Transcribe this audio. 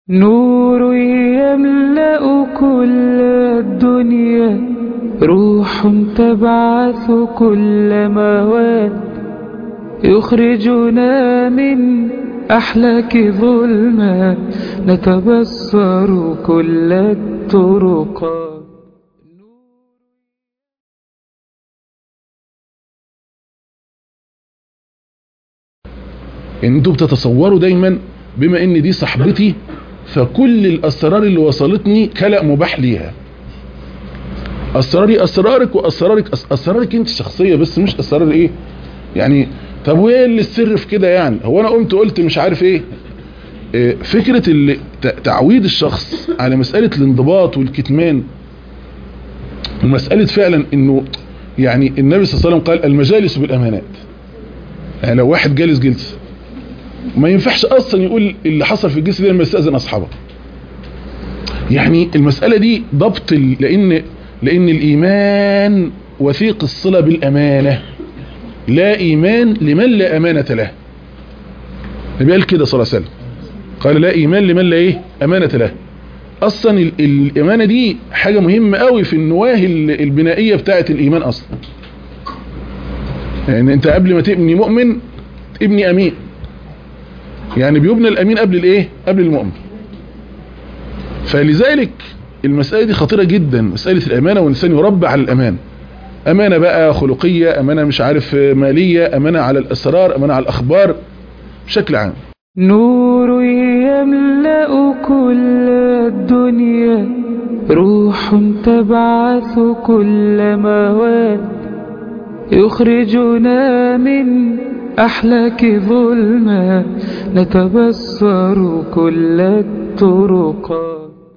نور يملأ كل الدنيا روح تبعث كل مواد يخرجنا من أحلاك ظلمات نتبصر كل الطرقات ان انتوا بتتصوروا دايما بما ان دي صاحبتي فكل الاسرار اللي وصلتني كلأ مباح ليها اسراري اسرارك واسرارك أس- اسرارك انت الشخصيه بس مش اسرار ايه يعني طب وايه اللي السر في كده يعني هو انا قمت قلت مش عارف ايه إيه، فكره اللي ت- تعويد الشخص على مساله الانضباط والكتمان ومساله فعلا انه يعني النبي صلى الله عليه وسلم قال المجالس بالامانات يعني لو واحد جالس جلسه ما ينفعش اصلا يقول اللي حصل في الجلسه دي لما يستاذن اصحابه يعني المساله دي ضبط ال- لان لان الايمان وثيق الصله بالامانه لا ايمان لمن لا امانه له النبي قال كده صلى الله عليه وسلم قال لا ايمان لمن لا ايه امانه له اصلا ال- الامانه دي حاجه مهمه قوي في النواهي ال- البنائيه بتاعه الايمان اصلا يعني انت قبل ما تبني مؤمن ابني امين يعني بيبنى الامين قبل الايه قبل المؤمن فلذلك المسألة دي خطيرة جدا مسألة الامانة والانسان يربى على الامان امانة بقى خلقية امانة مش عارف مالية امانة على الاسرار امانة على الاخبار بشكل عام نور يملأ كل الدنيا روح تبعث كل مواد يخرجنا من أحلاك ظلمات نتبصر كل الطرقات